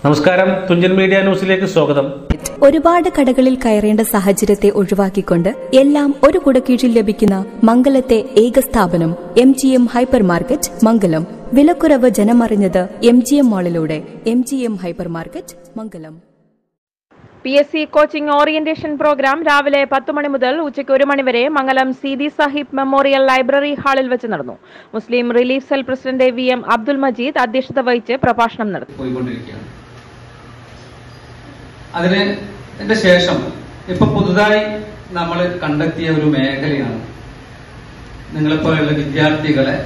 നമസ്കാരം തുഞ്ചൻ മീഡിയ ന്യൂസിലേക്ക് സ്വാഗതം ഒരുപാട് കടകളിൽ കയറേണ്ട സാഹചര്യത്തെ ഒഴിവാക്കിക്കൊണ്ട് എല്ലാം ഒരു കുടക്കീഴിൽ ലഭിക്കുന്ന മംഗലത്തെ ഏക സ്ഥാപനം M G M hyper market Mangalam വിലക്കുറവ് ജനമറിഞ്ഞത് എം ജി എം മാളിലൂടെ M G M hyper market Mangalam P S C coaching orientation programme രാവിലെ പത്ത് മണി മുതൽ ഉച്ചയ്ക്ക് ഒരു മണി വരെ മംഗലം സീതി സാഹിബ് മെമ്മോറിയൽ ലൈബ്രറി ഹാളിൽ വെച്ച് നടന്നു Muslim relief cell president V M Abdul Majeed അധ്യക്ഷത വഹിച്ച് പ്രഭാഷണം നടത്തി പോയിക്കൊണ്ടിരിക്കുകയാണ് അതിന് ഇതിന്റെ ശേഷം ഇപ്പൊ പുതുതായി നമ്മൾ കണ്ടെത്തിയ ഒരു മേഖലയാണ് നിങ്ങളെപ്പോലെയുള്ള വിദ്യാർത്ഥികളെ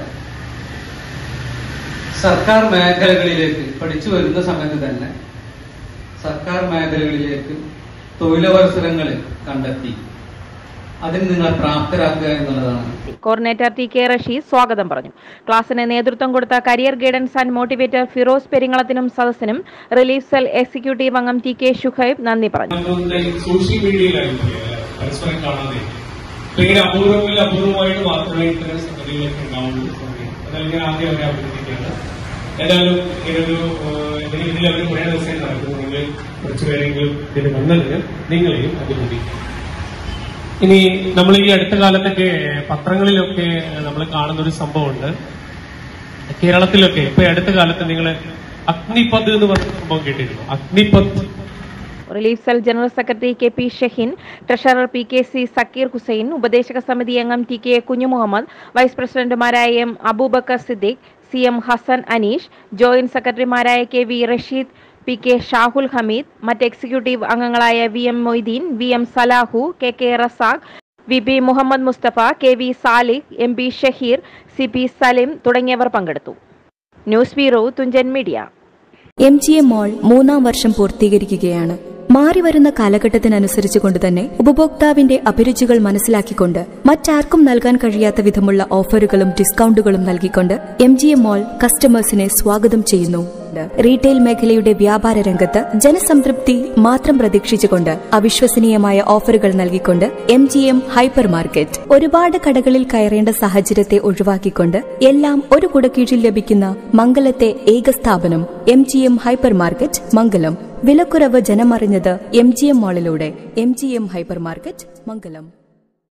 സർക്കാർ മേഖലകളിലേക്ക് പഠിച്ചു വരുന്ന സമയത്ത് തന്നെ സർക്കാർ മേഖലകളിലേക്ക് തൊഴിലവസരങ്ങൾ കണ്ടെത്തി അതിന് നിങ്ങളെ പ്രാപ്തരാക്കുക എന്നുള്ളതാണ് കോർഡിനേറ്റർ ടി കെ റഷീദ് സ്വാഗതം പറഞ്ഞു ക്ലാസ്സിന് നേതൃത്വം കൊടുത്ത career guidance and motivator Firoz പെരിങ്ങളത്തിനും സദസ്സിനും റിലീഫ് സെൽ എക്സിക്യൂട്ടീവ് അംഗം ടി കെ ഷുഹൈബ് നന്ദി പറഞ്ഞു നമ്മളുടെ സോഷ്യൽ മീഡിയയിലായിരിക്കും പരസ്പരം കാണാതെ പിന്നീട് അപൂർവങ്ങളിൽ അപൂർവമായിട്ട് മാത്രമേ ഇത്തരം സംഗതികളൊക്കെ ഉണ്ടാവുള്ളൂ അതായത് ഞാൻ ആദ്യം അവരെ അഭിനന്ദിക്കുകയാണ് ഏതായാലും ഇങ്ങനൊരു ഏഹ്, ഇതിൽ ഇതിൽ അവർ കുറേ ദിവസം നടക്കുന്നു നിങ്ങൾ കുറച്ചു പേരെങ്കിലും ഇതിന് വന്നതിന് നിങ്ങളെയും അഭിനന്ദിക്കും ഇനി നമ്മൾ ഈ അടുത്ത കാലത്തൊക്കെ പത്രങ്ങളിലൊക്കെ നമ്മൾ കാണുന്ന ഒരു സംഭവമുണ്ട് കേരളത്തിലൊക്കെ ഇപ്പൊ ഈ അടുത്ത കാലത്ത് നിങ്ങൾ അഗ്നിപത് എന്ന് പറഞ്ഞ സംഭവം കേട്ടിരുന്നു Agnipath relief cell general secretary K P Shaheen treasurer P K C Sakkeer Hussain ഉപദേശക സമിതി അംഗം ടി കെ കുഞ്ഞുമുഹമ്മദ് വൈസ് പ്രസിഡന്റുമാരായ M Aboobacker Siddique C M Hassan Aneesh joint സെക്രട്ടറിമാരായ K V Rasheed P K Shahul Hameed മറ്റ് എക്സിക്യൂട്ടീവ് അംഗങ്ങളായ V M Moideen V M Salahu K K Razak V P Muhammad Mustafa K V Saliq M P Shaheer C P Salim തുടങ്ങിയവർ പങ്കെടുത്തു news bureau Thunchan media M G M mall മൂന്നാം വർഷം പൂർത്തീകരിക്കുകയാണ് മാറിവരുന്ന കാലഘട്ടത്തിനനുസരിച്ച് കൊണ്ടുതന്നെ ഉപഭോക്താവിന്റെ അഭിരുചികൾ മനസ്സിലാക്കിക്കൊണ്ട് മറ്റാർക്കും നൽകാൻ കഴിയാത്ത വിധമുള്ള ഓഫറുകളും ഡിസ്കൗണ്ടുകളും നൽകിക്കൊണ്ട് എം ജി എം മാൾ കസ്റ്റമേഴ്സിനെ സ്വാഗതം ചെയ്യുന്നു റീറ്റെയിൽ മേഖലയുടെ വ്യാപാര രംഗത്ത് ജനസംതൃപ്തി മാത്രം പ്രതീക്ഷിച്ചുകൊണ്ട് അവിശ്വസനീയമായ ഓഫറുകൾ നൽകിക്കൊണ്ട് M G M hyper market ഒരുപാട് കടകളിൽ കയറേണ്ട സാഹചര്യത്തെ ഒഴിവാക്കിക്കൊണ്ട് എല്ലാം ഒരു കുടക്കീഴിൽ ലഭിക്കുന്ന മംഗലത്തെ ഏക സ്ഥാപനം M G M hyper market Mangalam വിലക്കുറവ് ജനമറിഞ്ഞത് എം ജി എം മാളിലൂടെ M G M hyper market മംഗലം